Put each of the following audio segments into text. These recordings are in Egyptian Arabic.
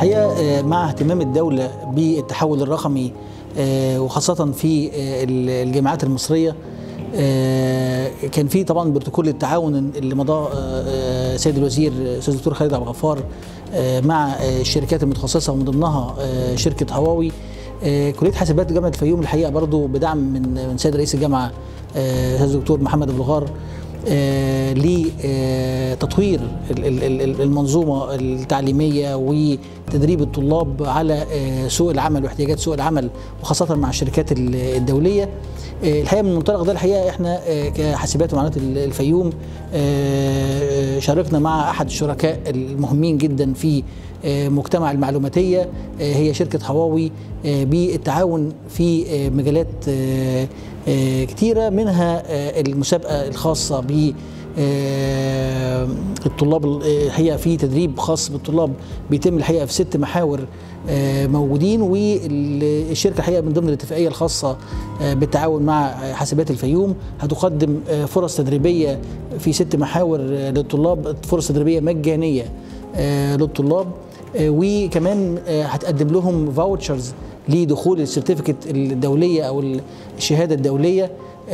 الحقيقه مع اهتمام الدوله بالتحول الرقمي وخاصه في الجامعات المصريه كان في طبعا بروتوكول التعاون اللي مضاه سيد الوزير استاذ الدكتور خالد عبد الغفار مع الشركات المتخصصه ومن ضمنها شركه هواوي كليه حاسبات جامعه الفيوم الحقيقه برضو بدعم من من سيد رئيس الجامعه استاذ الدكتور محمد ابو الغار لتطوير المنظومه التعليميه وتدريب الطلاب على سوق العمل واحتياجات سوق العمل وخاصه مع الشركات الدوليه الحقيقه من المنطلق ده الحقيقه احنا كحاسبات ومعلومات الفيوم شاركنا مع احد الشركاء المهمين جدا في مجتمع المعلوماتيه هي شركه هواوي بالتعاون في مجالات كتيره منها المسابقه الخاصه ب الطلاب الحقيقه في تدريب خاص بالطلاب بيتم الحقيقه في ست محاور موجودين والشركه الحقيقه من ضمن الاتفاقيه الخاصه بالتعاون مع حاسبات الفيوم هتقدم فرص تدريبيه في ست محاور للطلاب فرص تدريبيه مجانيه للطلاب وكمان هتقدم لهم فاوتشرز لدخول السيرتيفيكت الدوليه او الشهاده الدوليه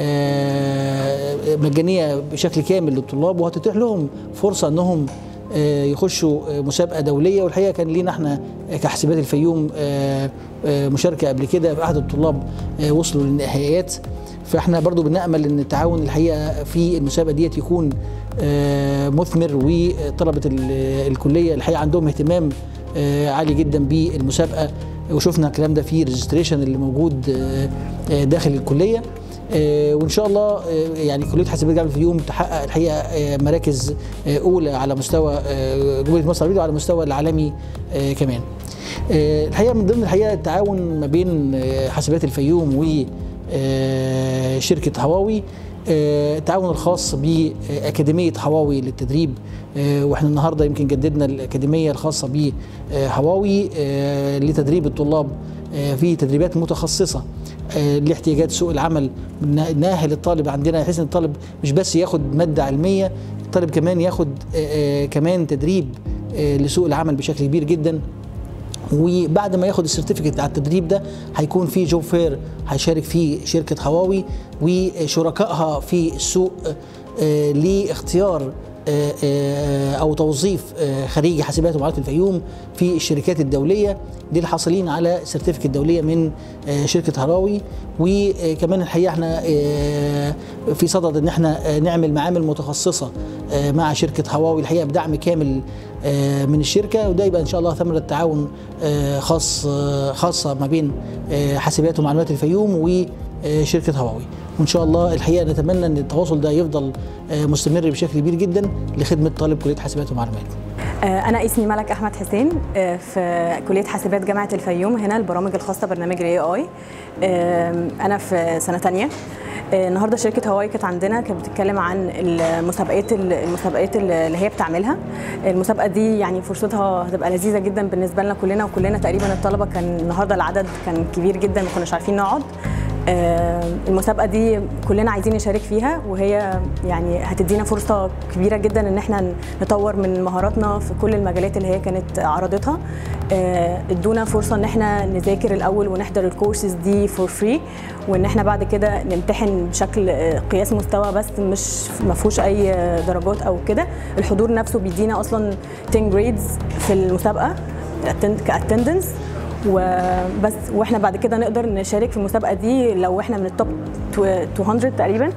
مجانيه بشكل كامل للطلاب وهتتيح لهم فرصه انهم يخشوا مسابقه دوليه والحقيقه كان لينا احنا كحسابات الفيوم مشاركه قبل كده في احد الطلاب وصلوا للنهائيات فاحنا برضو بنامل ان التعاون الحقيقه في المسابقه ديت يكون مثمر وطلبه الكليه الحقيقه عندهم اهتمام عالي جدا بالمسابقه وشفنا الكلام ده في ريجستريشن اللي موجود داخل الكليه وان شاء الله يعني كليه حاسبات جامعه الفيوم تحقق الحقيقه مراكز اولى على مستوى جمهوريه مصر العربيه وعلى المستوى العالمي كمان. الحقيقه من ضمن الحقيقه التعاون ما بين حاسبات الفيوم وشركه هواوي التعاون الخاص بأكاديمية هواوي للتدريب واحنا النهارده يمكن جددنا الأكاديمية الخاصة بهواوي لتدريب الطلاب في تدريبات متخصصة لاحتياجات سوق العمل ناهل الطالب عندنا بحيث ان الطالب مش بس ياخد مادة علمية الطالب كمان ياخد كمان تدريب لسوق العمل بشكل كبير جدا وبعد ما ياخد السيرتيفيكت على التدريب ده هيكون في جوب فير هيشارك فيه شركه هواوي وشركائها في السوق لاختيار او توظيف خريجي حاسبات ومعلومات الفيوم في الشركات الدوليه للحاصلين على سيرتيفيكت دوليه من شركه هراوي وكمان الحقيقه احنا في صدد ان احنا نعمل معامل متخصصه مع شركه هواوي الحقيقه بدعم كامل من الشركه وده يبقى ان شاء الله ثمره تعاون خاص خاصه ما بين حاسبات ومعلومات الفيوم وشركه هواوي وان شاء الله الحقيقه نتمنى ان التواصل ده يفضل مستمر بشكل كبير جدا لخدمه طالب كليه حاسبات ومعلومات. انا اسمي ملك احمد حسين في كليه حاسبات جامعه الفيوم هنا البرامج الخاصه برنامج الاي اي انا في سنه ثانيه النهارده شركه هواي كانت عندنا كانت بتتكلم عن المسابقات المسابقات اللي هي بتعملها المسابقه دي يعني فرصتها هتبقى لذيذه جدا بالنسبه لنا كلنا وكلنا تقريبا الطلبه كان النهارده العدد كان كبير جدا ما كناش عارفين نقعد المسابقه دي كلنا عايزين نشارك فيها وهي يعني هتدينا فرصه كبيره جدا ان احنا نطور من مهاراتنا في كل المجالات اللي هي كانت عرضتها ادونا فرصه ان احنا نذاكر الاول ونحضر الكورسز دي فور فري وان احنا بعد كده نمتحن بشكل قياس مستوى بس مش ما فيهوش اي درجات او كده الحضور نفسه بيدينا اصلا 10 جريدز في المسابقه كاتندنس وبس واحنا بعد كده نقدر نشارك في المسابقه دي لو احنا من التوب 200 تقريبا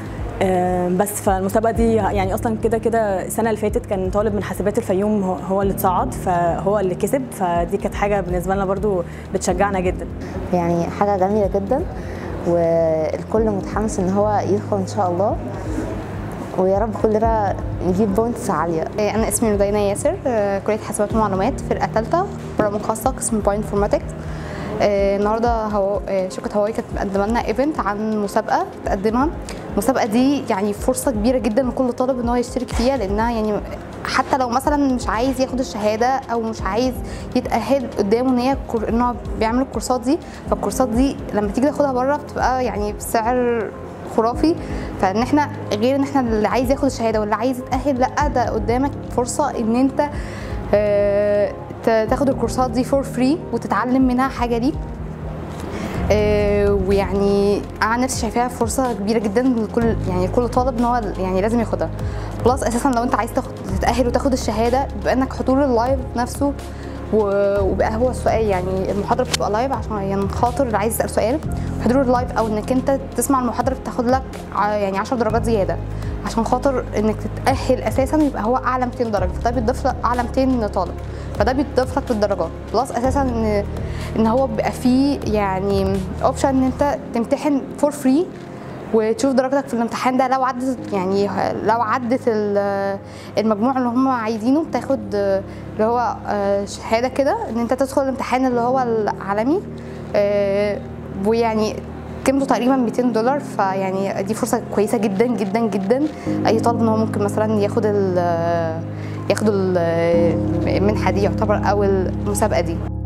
بس فالمسابقه دي يعني اصلا كده كده السنه اللي فاتت كان طالب من حاسبات الفيوم هو اللي اتصعد فهو اللي كسب فدي كانت حاجه بالنسبه لنا برضو بتشجعنا جدا يعني حاجه جميله جدا والكل متحمس ان هو يدخل ان شاء الله ويا رب كلنا نجيب بوينتس عاليه انا اسمي مدينه ياسر كليه حاسبات ومعلومات فرقه ثالثه برامج خاصه قسم باي انفورماتكس النهارده هو شركه هواوي كانت مقدمه لنا ايفنت عن مسابقه تقدمها المسابقه دي يعني فرصه كبيره جدا لكل طالب ان هو يشترك فيها لانها يعني حتى لو مثلا مش عايز ياخد الشهاده او مش عايز يتاهل قدامه ان هي ان هو بيعمل الكورسات دي فالكورسات دي لما تيجي تاخدها بره بتبقى يعني بسعر خرافي فان احنا غير ان احنا اللي عايز ياخد الشهاده واللي عايز يتاهل لا ده قدامك فرصه ان انت ت- تاخد الكورسات دي فور فري وتتعلم منها حاجه ليك آه، ويعني انا عن نفسي شايفاها فرصه كبيره جدا لكل يعني كل طالب ان هو يعني لازم ياخدها بلس اساسا لو انت عايز تاخد تتاهل وتاخد الشهاده بما انك حضور اللايف نفسه و- وبقى هو السؤال يعني المحاضره بتبقى لايف عشان خاطر اللي عايز يسال سؤال حضور اللايف او انك انت تسمع المحاضره بتاخد لك ع- يعني 10 درجات زياده عشان خاطر انك تتاهل اساسا يبقى هو اعلى 200 درجه فده بيتضاف لك اعلى 200 طالب فده بيتضاف لك بالدرجات بلس اساسا ان ان هو بيبقى فيه يعني اوبشن ان انت تمتحن فور فري وتشوف درجتك في الامتحان ده لو عدت يعني لو عدت ال- المجموع اللي هم عايزينه بتاخد اللي هو آه، شهاده كده ان انت تدخل الامتحان اللي هو العالمي آه، ويعني قيمته تقريبا 200 دولار فيعني دي فرصه كويسه جدا جدا جدا اي طالب ان هو ممكن مثلا ياخد ال ياخد ال- المنحه دي يعتبر او المسابقه دي